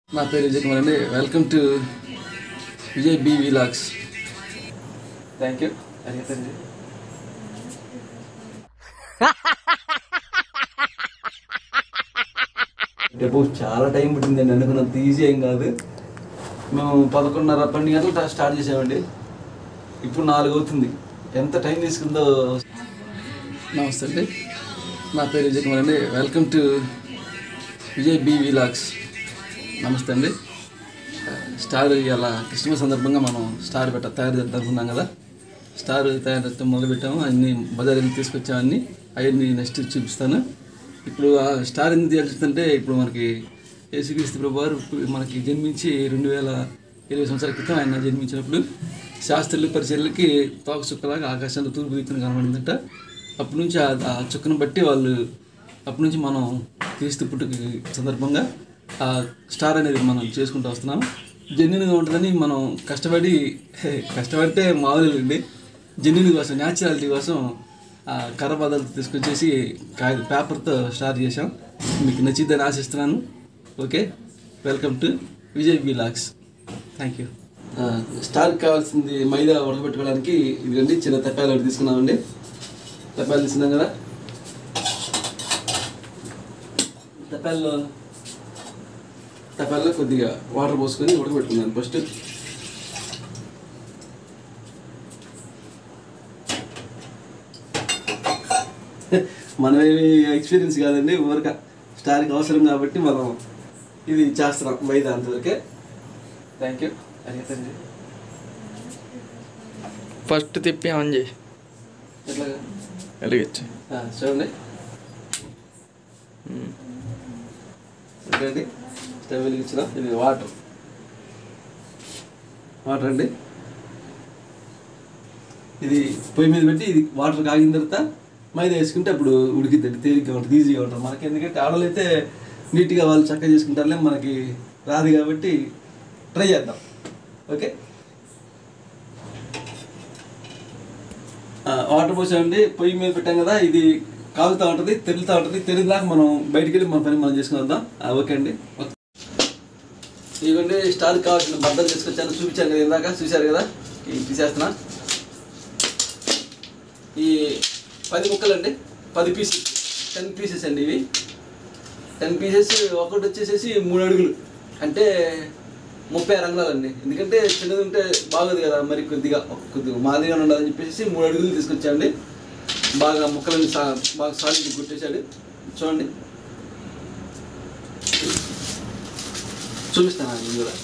నా పేరు విజయ్ కుమార్ అండి welcome to Vijay B vlogs thank you అడిగితే రేపు చాలా టైం పట్టిందండి అనుకున్నంత ఈజీ ఏం కాదు మేము పదకొండున్నర పన్నెండు గంటలు స్టార్ట్ చేసామండి ఇప్పుడు నాలుగు అవుతుంది ఎంత టైం తీసుకుందో నమస్తే అండి నా పేరు విజయ్ కుమార్ అండి welcome to Vijay B vlogs నమస్తే అండి స్టార్ ఇలా క్రిస్మస్ సందర్భంగా మనం స్టార్ పెట్ట తయారు చేద్దాం అనుకున్నాం కదా స్టార్ తయారు చేస్తాం మొదలు పెట్టాము అన్ని బజార్ వెళ్ళి తీసుకొచ్చాము అన్ని అవన్నీ నెక్స్ట్ చూపిస్తాను ఇప్పుడు ఆ స్టార్ ఎందుకు తెలుస్తుందంటే ఇప్పుడు మనకి యేసుక్రీస్తు ప్రభు వారు ఇప్పుడు మనకి జన్మించి రెండు వేల ఇరవై సంవత్సరాల క్రితం ఆయన జన్మించినప్పుడు శాస్త్రులు పరిచయలకి తోక చుక్కలాగా ఆకాశంలో తూర్పు దిక్కున కనబడిందంట అప్పటి నుంచి ఆ ఆ చుక్కను బట్టి వాళ్ళు అప్పటి నుంచి మనం క్రీస్తు పుట్టుక సందర్భంగా ఆ స్టార్ అనేది మనం చేసుకుంటూ వస్తున్నాం జెన్యున్గా ఉంటుందని మనం కష్టపడి కష్టపడితే మామూలు అండి జెన్యున్ కోసం న్యాచురాలిటీ కోసం ఆ కర్ర పదార్థాలు తీసుకొచ్చేసి కాయ పేపర్తో స్టార్ట్ చేసాం మీకు నచ్చిద్దని ఆశిస్తున్నాను okay welcome to Vijay vlogs thank you స్టార్కి కావాల్సింది మైదా ఉడకబెట్టుకోవడానికి ఇదిగండి చిన్న తప్పాలు ఒకటి తీసుకున్నామండి తప్పాలు తీసుకున్నాం కదా తపాల్లో తపాల్లో కొద్దిగా వాటర్ పోసుకొని ఉడకబెట్టుకున్నాను ఫస్ట్ మనమేమి ఎక్స్పీరియన్స్ కాదండి ఊరక స్టార్కి అవసరం కాబట్టి మనం ఇది చేస్తున్నాం మైదా అంతవరకే థ్యాంక్ యూ అడిగితే ఫస్ట్ తిప్పి ఆన్ చేయి ఎట్లాగా వెలిగించు ఆ, చూడండి ఓకేండి స్టవ్ వెలిగించిన ఇది వాటర్ వాటర్ అండి ఇది పొయ్యి మీద పెట్టి ఇది వాటర్ కాగిన తర్వాత మైదా వేసుకుంటే అప్పుడు ఉడికిద్దండి తేలిగ్గా ఉంటుంది ఈజీగా ఉంటుంది మనకి ఎందుకంటే ఆడలు అయితే నీట్గా వాళ్ళు చక్కగా చేసుకుంటారులే మనకి రాదు కాబట్టి ట్రై చేద్దాం ఓకే ఆ, వాటర్ పోసామండి పొయ్యి మీద పెట్టాం కదా ఇది కాలుతూ ఉంటుంది తెరులుతూ ఉంటుంది తెరిదాక మనం బయటికి వెళ్ళి మన పని మనం చేసుకుని వద్దాం ఆ, ఓకే అండి ఇదిగోండి స్టార్ కావాల్సిన బద్దలు తీసుకొచ్చాను చూపించాను కదా ఇందాక చూశారు కదా ఇవి తీసేస్తున్నా ఈ పది ముక్కలండి పది పీసెస్ టెన్ పీసెస్ అండి ఇవి టెన్ పీసెస్ ఒకటి వచ్చేసేసి మూడు అడుగులు అంటే ముప్పై ఆరు అంగుళాలండి ఎందుకంటే చిన్నది ఉంటే బాగోదు కదా మరి కొద్దిగా కొద్దిగా మాదిరిగా ఉండాలని చెప్పేసి మూడు అడుగులు తీసుకొచ్చాండి బాగా ముక్కలని సా బాగా సాలిడ్ గుట్టేశాడు చూడండి చూపిస్తాను ఇది కూడా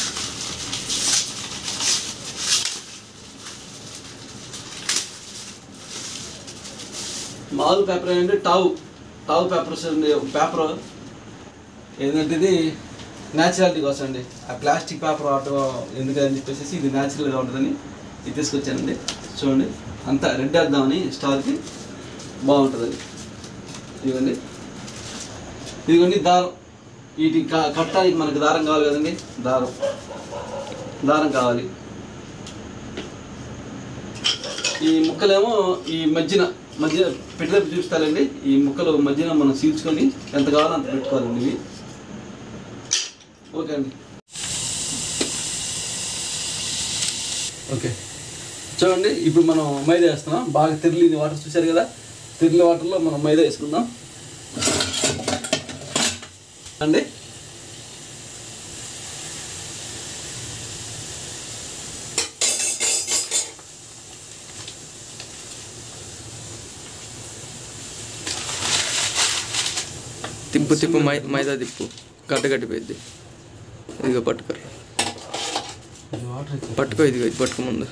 మామూలు పేపర్ ఏంటంటే టావు టావు పేపర్స్ అండి పేపర్ ఏంటంటే ఇది న్యాచురాలిటీ కోసం అండి ఆ ప్లాస్టిక్ పేపర్ వాడటం ఎందుకని చెప్పేసి ఇది న్యాచురల్గా ఉంటుందని ఇది తీసుకొచ్చానండి చూడండి అంతా రెడ్ వేద్దామని స్టార్కి బాగుంటుందండి ఇదిగోండి ఇదిగోండి దారం వీటి క- కట్టడానికి మనకి దారం కావాలి కదండి దారం దారం కావాలి ఈ ముక్కలేమో ఈ మధ్యన మధ్య పెట్టేటప్పుడు చూపిస్తారండి ఈ ముక్కలు మధ్యన మనం సీల్చుకొని ఎంత కావాలో అంత పెట్టుకోవాలండి ఇవి ఓకే అండి ఓకే చూడండి ఇప్పుడు మనం మైదా వేస్తున్నాం బాగా తెరిలి వాటర్ చూశారు కదా తెరిలి వాటర్లో మనం మైదా వేసుకుందాం అండి తిప్పు తిప్పు మై మైదా తిప్పు గడ్డ గట్టిపోయింది ఇదిగో పట్టుకో వాటర్ పట్టుకో ఇదిగో ఇది పట్టుకో ముందు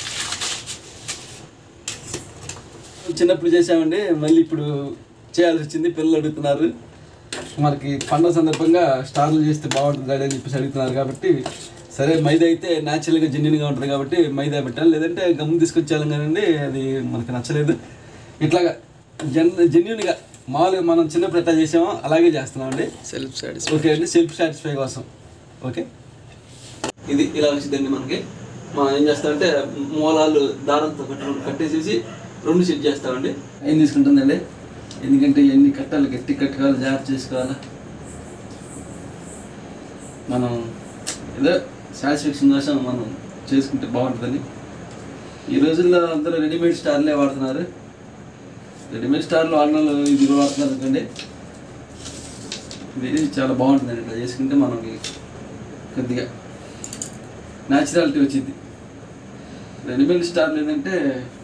చిన్నప్పుడు చేసామండి మళ్ళీ ఇప్పుడు చేయాల్సి వచ్చింది పిల్లలు అడుగుతున్నారు మనకి పండుగ సందర్భంగా స్టార్లు చేస్తే బాగుంటుంది డాడీ అని చెప్పేసి అడుగుతున్నారు కాబట్టి సరే మైదా అయితే న్యాచురల్గా జెన్యున్గా ఉంటుంది కాబట్టి మైదా పెట్టాలి లేదంటే గమ్ తీసుకొచ్చాను కానండి అది మనకి నచ్చలేదు ఇట్లాగా జన్ జెన్యున్గా మామూలుగా మనం చిన్నప్పుడు ఎట్లా చేసామో అలాగే చేస్తున్నామండి సెల్ఫ్ సాటిస్ ఓకే అండి సెల్ఫ్ సాటిస్ఫై కోసం ఓకే ఇది ఇలా వచ్చిందండి మనకి మనం ఏం చేస్తామంటే మూలాలు దారంతో కట్టు కట్టేసేసి రెండు సెట్ చేస్తామండి ఏం తీసుకుంటుందండి ఎందుకంటే ఇవన్నీ కట్టాలి గట్టి కట్టుకోవాలి జాగ్రత్త చేసుకోవాలి మనం ఏదో సాటిస్ఫాక్షన్ కోసం మనం చేసుకుంటే బాగుంటుందని ఈ రోజుల్లో అందరూ రెడీమేడ్ స్టార్లే వాడుతున్నారు రెడీమేడ్ స్టార్లు వాడిన వాళ్ళు ఇది కూడా వాడుతున్నారు అనుకోండి ఇది చాలా బాగుంటుందండి ఇట్లా చేసుకుంటే మనకి కొద్దిగా న్యాచురాలిటీ వచ్చింది రెడీమేడ్ స్టార్లు ఏంటంటే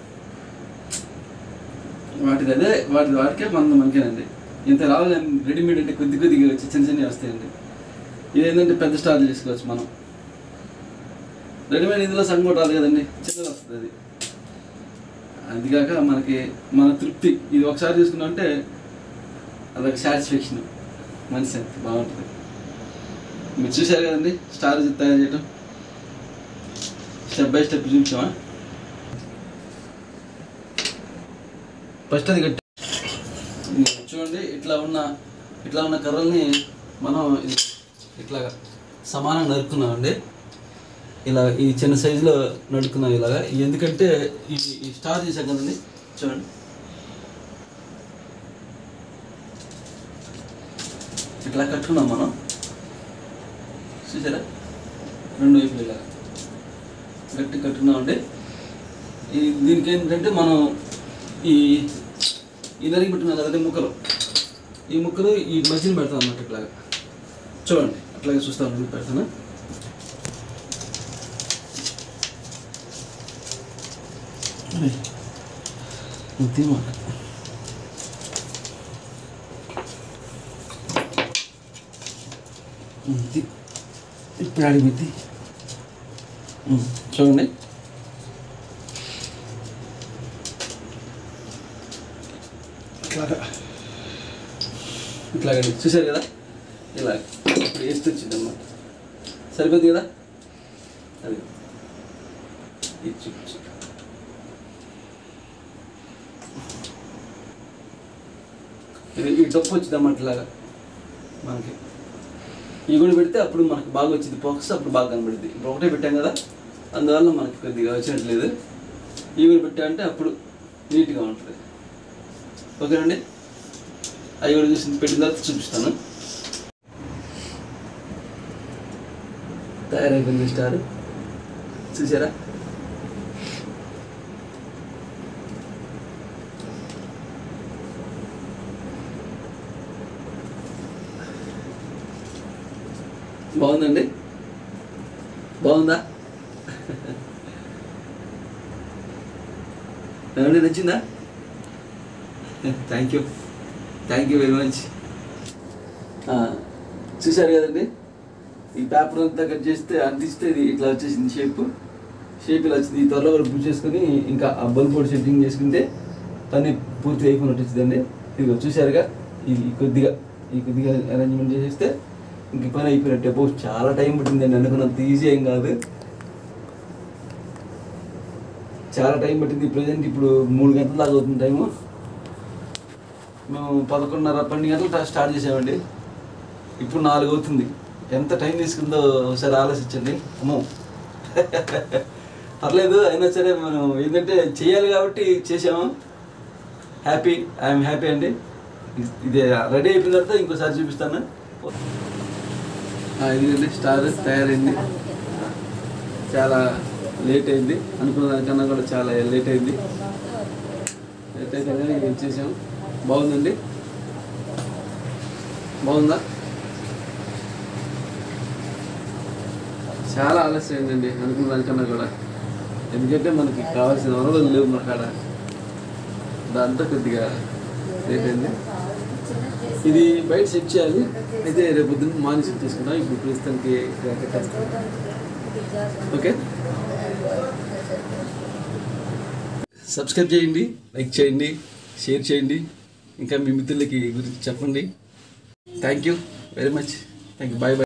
వాటిది అదే వాటి వాటికే మన మనకేనండి ఇంత రావాలి రెడీమేడ్ అంటే కొద్ది కొద్దిగా వచ్చి చిన్న చిన్నవి వస్తాయండి ఇది ఏంటంటే పెద్ద స్టార్లు చేసుకోవచ్చు మనం రెడీమేడ్ ఇందులో సగం కూడా రాదు కదండి చిన్నది వస్తుంది అది అదిగాక మనకి మన తృప్తి ఇది ఒకసారి తీసుకున్నాం అంటే అదొక సాటిస్ఫాక్షన్ మనసు ఎంత బాగుంటుంది మీరు చూశారు కదండి స్టార్ తయారు చేయటం స్టెప్ బై స్టెప్ చూపించామా ఫస్ట్ అది కట్టి ఇది చూడండి ఇట్లా ఉన్న ఇట్లా ఉన్న కర్రల్ని మనం ఇది ఇట్లాగా సమానంగా నరుక్కున్నామండి ఇలా ఈ చిన్న సైజులో నడుకున్నాం ఇలాగా ఇది ఎందుకంటే ఈ ఈ స్టార్ చేసాం కదండి చూడండి ఇట్లా కట్టుకున్నాం మనం చూసారా రెండు వైపులు ఇలా గట్టి కట్టుకున్నామండి ఈ దీనికి ఏంటంటే మనం ఈ ఈ నరికి పెట్టుకున్నాం కదండి ముక్కలు ఈ ముక్కలు ఈ మధ్యన పెడతాం అన్నమాట ఇట్లాగా చూడండి అట్లాగే చూస్తాం పెడతాను తీమా ఇప్పుడు అడిగిద్ది చూడండి ఇట్లాగా ఇట్లాగండి చూసారు కదా ఇలా ఇప్పుడు వేస్ట్ వచ్చింది అన్నమాట సరిపోద్ది కదా అది ఇది చూపించు ఇది ఈ డొప్పు వచ్చింది అన్నమాట ఇలాగా మనకి ఈ కూడా పెడితే అప్పుడు మనకి బాగా వచ్చింది ఫోకస్ అప్పుడు బాగా కనబడుద్ది ఇప్పుడు ఒకటే పెట్టాం కదా అందువల్ల మనకి కొద్దిగా వచ్చినట్లేదు ఈ కూడా పెట్టామంటే అప్పుడు నీట్గా ఉంటుంది ఓకేనండి అవి కూడా చూసి పెట్టిన తర్వాత చూపిస్తాను తయారైపోయింది స్టార్ చూసారా బాగుందండి బాగుందా ఏమండి నచ్చిందా thank you thank you very much చూశారు కదండి ఈ పేపర్ అంతా కట్ చేస్తే అంటిస్తే ఇది ఇట్లా వచ్చేసింది షేప్ షేప్ ఇలా వచ్చింది ఈ త్వరలో కూడా బుక్ చేసుకుని ఇంకా ఆ బల్బ్ బోర్డు సెట్టింగ్ చేసుకుంటే పని పూర్తి అయిపోయినట్టు వచ్చిందండి ఇది చూశారుగా ఇది కొద్దిగా ఈ కొద్దిగా అరేంజ్మెంట్ చేసేస్తే ఇంక ఈ పని అయిపోయినట్టే బో చాలా టైం పట్టిందండి అనుకున్నంత ఈజీ ఏం కాదు చాలా టైం పట్టింది ప్రజెంట్ ఇప్పుడు మూడు గంటల దాకా అవుతుంది టైము మేము పదకొండున్నర పన్నెండు గంటలు స్టార్ట్ చేసామండి ఇప్పుడు నాలుగు అవుతుంది ఎంత టైం తీసుకుందో ఒకసారి ఆలోచించండి అమ్మో పర్లేదు అయినా సరే మనం ఏంటంటే చేయాలి కాబట్టి చేసాము హ్యాపీ ఐఎమ్ హ్యాపీ అండి ఇది రెడీ అయిపోయిన తర్వాత ఇంకోసారి చూపిస్తాను ఇదిగండి స్టార్ తయారైంది చాలా లేట్ అయింది అనుకున్న దానికన్నా కూడా చాలా లేట్ అయింది లేట్ అయితే కానీ ఇచ్చేసాం బాగుందండి బాగుందా చాలా ఆలస్యం అయిందండి అనుకున్న దానికన్నా కూడా ఎందుకంటే మనకి కావాల్సిన వనరులు లేవు మన కాడ దాంతో కొద్దిగా లేట్ అయింది ఇది బయట సెట్ చేయాలి అయితే రేపు పొద్దున్న మార్నింగ్ సెట్ చేసుకుంటాం ఇప్పుడు ప్రస్తుతానికి ఇక్కడ కట్టేస్తాం ఓకే సబ్స్క్రైబ్ చేయండి లైక్ చేయండి షేర్ చేయండి ఇంకా మీ మిత్రులకి గురించి చెప్పండి thank you very much thank you bye bye